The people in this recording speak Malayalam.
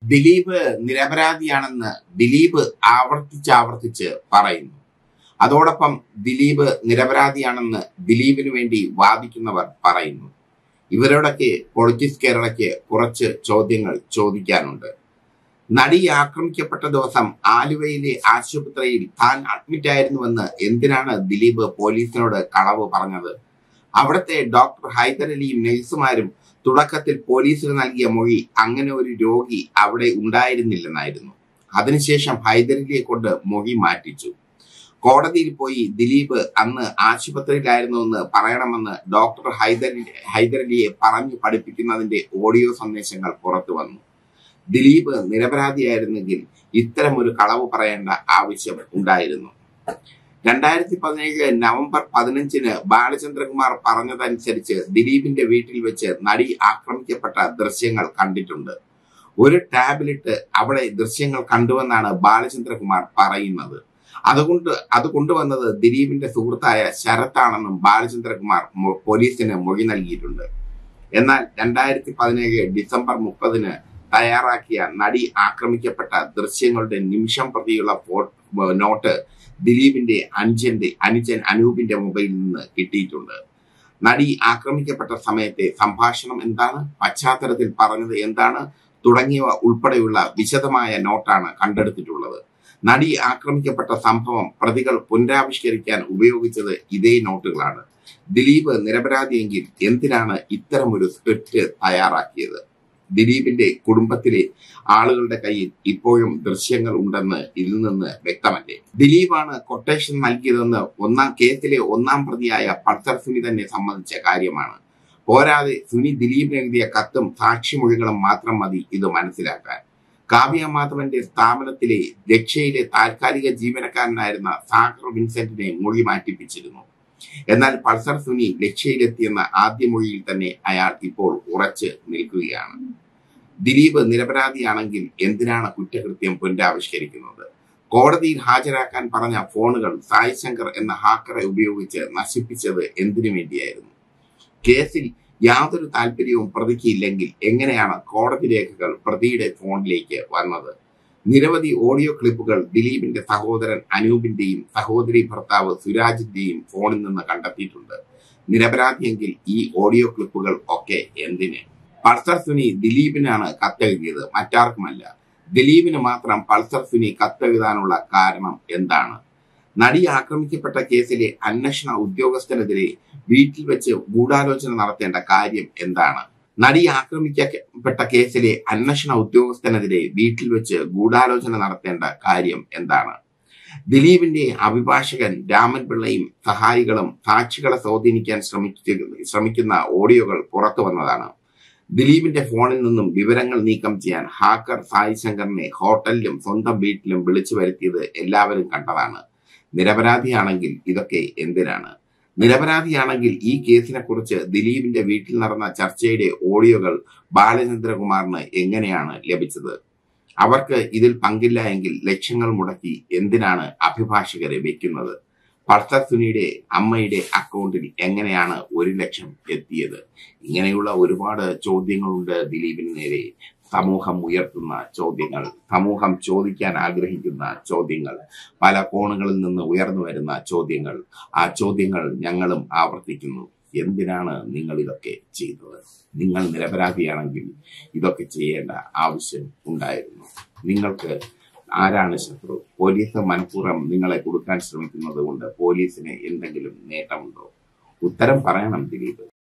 ദിലീപ് നിരപരാധിയാണെന്ന് ദിലീപ് ആവർത്തിച്ചാവർത്തിച്ച് പറയുന്നു അതോടൊപ്പം ദിലീപ് നിരപരാധിയാണെന്ന് ദിലീപിന് വേണ്ടി വാദിക്കുന്നവർ പറയുന്നു ഇവരോടൊക്കെ പൊളിറ്റിക്സ് കേരളയ്ക്ക് കുറച്ച് ചോദ്യങ്ങൾ ചോദിക്കാനുണ്ട് നടി ആക്രമിക്കപ്പെട്ട ദിവസം ആലുവയിലെ ആശുപത്രിയിൽ താൻ അഡ്മിറ്റ് ആയിരുന്നുവെന്ന് എന്തിനാണ് ദിലീപ് പോലീസിനോട് കളവ് പറഞ്ഞത് അവിടുത്തെ ഡോക്ടർ ഹൈദർ അലിയും നഴ്സുമാരും തുടക്കത്തിൽ പോലീസിന് നൽകിയ മൊഴി അങ്ങനെ ഒരു രോഗി അവിടെ ഉണ്ടായിരുന്നില്ലെന്നായിരുന്നു അതിനുശേഷം ഹൈദരലിയെ കൊണ്ട് മൊഴി മാറ്റിച്ചു കോടതിയിൽ പോയി ദിലീപ് അന്ന് ആശുപത്രിയിലായിരുന്നു എന്ന് പറയണമെന്ന് ഡോക്ടർ ഹൈദർ ഹൈദരലിയെ പറഞ്ഞു പഠിപ്പിക്കുന്നതിന്റെ ഓഡിയോ സന്ദേശങ്ങൾ പുറത്തു വന്നു ദിലീപ് നിരപരാധിയായിരുന്നെങ്കിൽ ഇത്തരം ഒരു കളവ് പറയേണ്ട ആവശ്യം ഉണ്ടായിരുന്നു രണ്ടായിരത്തി പതിനേഴ് നവംബർ പതിനഞ്ചിന് ബാലചന്ദ്രകുമാർ പറഞ്ഞതനുസരിച്ച് ദിലീപിന്റെ വീട്ടിൽ വെച്ച് നടി ആക്രമിക്കപ്പെട്ട ദൃശ്യങ്ങൾ കണ്ടിട്ടുണ്ട് ഒരു ടാബ്ലറ്റ് അവിടെ ദൃശ്യങ്ങൾ കണ്ടുവെന്നാണ് ബാലചന്ദ്രകുമാർ പറയുന്നത് അതുകൊണ്ട് അത് കൊണ്ടുവന്നത് ദിലീപിന്റെ സുഹൃത്തായ ശരത്താണെന്നും ബാലചന്ദ്രകുമാർ മൊ- പോലീസിന് മൊഴി നൽകിയിട്ടുണ്ട് എന്നാൽ രണ്ടായിരത്തി പതിനേഴ് ഡിസംബർ മുപ്പതിന് തയ്യാറാക്കിയ നടി ആക്രമിക്കപ്പെട്ട ദൃശ്യങ്ങളുടെ നിമിഷം പ്രതിയുള്ള ഫോ- നോട്ട് ദിലീപിന്റെ അനുജന്റെ അനുജൻ അനൂപിന്റെ മൊബൈലിൽ നിന്ന് കിട്ടിയിട്ടുണ്ട് നടി ആക്രമിക്കപ്പെട്ട സമയത്തെ സംഭാഷണം എന്താണ് പശ്ചാത്തലത്തിൽ പറഞ്ഞത് എന്താണ് തുടങ്ങിയവ ഉൾപ്പെടെയുള്ള വിശദമായ നോട്ടാണ് കണ്ടെടുത്തിട്ടുള്ളത് നടി ആക്രമിക്കപ്പെട്ട സംഭവം പ്രതികൾ പുനരാവിഷ്കരിക്കാൻ ഉപയോഗിച്ചത് ഇതേ നോട്ടുകളാണ് ദിലീപ് നിരപരാധിയെങ്കിൽ എന്തിനാണ് ഇത്തരമൊരു സ്ക്രിപ്റ്റ് തയ്യാറാക്കിയത് ദിലീപിന്റെ കുടുംബത്തിലെ ആളുകളുടെ കയ്യിൽ ഇപ്പോഴും ദൃശ്യങ്ങൾ ഉണ്ടെന്ന് ഇതിൽ നിന്ന് വ്യക്തമല്ലേ ദിലീപാണ് കൊട്ടേഷൻ നൽകിയതെന്ന് ഒന്നാം കേസിലെ ഒന്നാം പ്രതിയായ പൾസർ സുനി തന്നെ സമ്മതിച്ച കാര്യമാണ് പോരാതെ സുനി ദിലീപിന് എഴുതിയ കത്തും സാക്ഷിമൊഴികളും മാത്രം മതി ഇത് മനസ്സിലാക്കാൻ കാവ്യ മാധവന്റെ സ്ഥാപനത്തിലെ രക്ഷയിലെ താൽക്കാലിക ജീവനക്കാരനായിരുന്ന സാഗർ വിൻസെന്റിനെ മൊഴി മാറ്റിപ്പിച്ചിരുന്നു എന്നാൽ പൾസർ സുനി രക്ഷയിലെത്തിയെന്ന ആദ്യ മൊഴിയിൽ തന്നെ അയാൾ ഇപ്പോൾ ഉറച്ച് നിൽക്കുകയാണ് ദിലീപ് നിരപരാധിയാണെങ്കിൽ എന്തിനാണ് കുറ്റകൃത്യം പുനരാവിഷ്കരിക്കുന്നത് കോടതിയിൽ ഹാജരാക്കാൻ പറഞ്ഞ ഫോണുകൾ സായ് ശങ്കർ എന്ന ഹാക്കറെ ഉപയോഗിച്ച് നശിപ്പിച്ചത് എന്തിനു വേണ്ടിയായിരുന്നു കേസിൽ യാതൊരു താല്പര്യവും പ്രതിക്ക് ഇല്ലെങ്കിൽ എങ്ങനെയാണ് കോടതി രേഖകൾ പ്രതിയുടെ ഫോണിലേക്ക് വന്നത് നിരവധി ഓഡിയോ ക്ലിപ്പുകൾ ദിലീപിന്റെ സഹോദരൻ അനൂപിന്റെയും സഹോദരി ഭർത്താവ് സുരാജിന്റെയും ഫോണിൽ നിന്ന് കണ്ടെത്തിയിട്ടുണ്ട് നിരപരാധിയെങ്കിൽ ഈ ഓഡിയോ ക്ലിപ്പുകൾ ഒക്കെ എന്തിന് പൾസർ സുനി ദിലീപിനാണ് കത്തെഴുതിയത് മറ്റാർക്കുമല്ല ദിലീപിന് മാത്രം പൾസർ സുനി കത്തെഴുതാനുള്ള കാരണം എന്താണ് നടി ആക്രമിക്കപ്പെട്ട കേസിലെ അന്വേഷണ ഉദ്യോഗസ്ഥനെതിരെ വീട്ടിൽ വെച്ച് ഗൂഢാലോചന നടത്തേണ്ട കാര്യം എന്താണ് നടി ആക്രമിക്കപ്പെട്ട കേസിലെ അന്വേഷണ ഉദ്യോഗസ്ഥനെതിരെ വീട്ടിൽ വെച്ച് ഗൂഢാലോചന നടത്തേണ്ട കാര്യം എന്താണ് ദിലീപിന്റെ അഭിഭാഷകൻ രാമൻ പിള്ളയും സഹായികളും സാക്ഷികളെ സ്വാധീനിക്കാൻ ശ്രമിക്ക ശ്രമിക്കുന്ന ഓഡിയോകൾ പുറത്തു വന്നതാണ് ദിലീപിന്റെ ഫോണിൽ നിന്നും വിവരങ്ങൾ നീക്കം ചെയ്യാൻ ഹാക്കർ സായി ശങ്കറിനെ ഹോട്ടലിലും സ്വന്തം വീട്ടിലും വിളിച്ചു വരുത്തിയത് എല്ലാവരും കണ്ടതാണ് നിരപരാധിയാണെങ്കിൽ ഇതൊക്കെ എന്തിനാണ് നിരപരാധിയാണെങ്കിൽ ഈ കേസിനെ കുറിച്ച് ദിലീപിന്റെ വീട്ടിൽ നടന്ന ചർച്ചയുടെ ഓഡിയോകൾ ബാലചന്ദ്രകുമാറിന് എങ്ങനെയാണ് ലഭിച്ചത് അവർക്ക് ഇതിൽ പങ്കില്ല എങ്കിൽ ലക്ഷങ്ങൾ മുടക്കി എന്തിനാണ് അഭിഭാഷകരെ വെക്കുന്നത് പൾസർ സുനിയുടെ അമ്മയുടെ അക്കൗണ്ടിൽ എങ്ങനെയാണ് ഒരു ലക്ഷം എത്തിയത് ഇങ്ങനെയുള്ള ഒരുപാട് ചോദ്യങ്ങളുണ്ട് ദിലീപിന് നേരെ സമൂഹം ഉയർത്തുന്ന ചോദ്യങ്ങൾ സമൂഹം ചോദിക്കാൻ ആഗ്രഹിക്കുന്ന ചോദ്യങ്ങൾ പല കോണുകളിൽ നിന്ന് ഉയർന്നു വരുന്ന ചോദ്യങ്ങൾ ആ ചോദ്യങ്ങൾ ഞങ്ങളും ആവർത്തിക്കുന്നു എന്തിനാണ് നിങ്ങൾ ഇതൊക്കെ ചെയ്തത് നിങ്ങൾ നിരപരാധിയാണെങ്കിൽ ഇതൊക്കെ ചെയ്യേണ്ട ആവശ്യം ഉണ്ടായിരുന്നു നിങ്ങൾക്ക് ആരാണ് ശത്രു പോലീസ് മനഃപൂർവ്വം നിങ്ങളെ കൊടുക്കാൻ ശ്രമിക്കുന്നത് കൊണ്ട് പോലീസിന് എന്തെങ്കിലും നേട്ടമുണ്ടോ ഉത്തരം പറയണം ദിലീപ്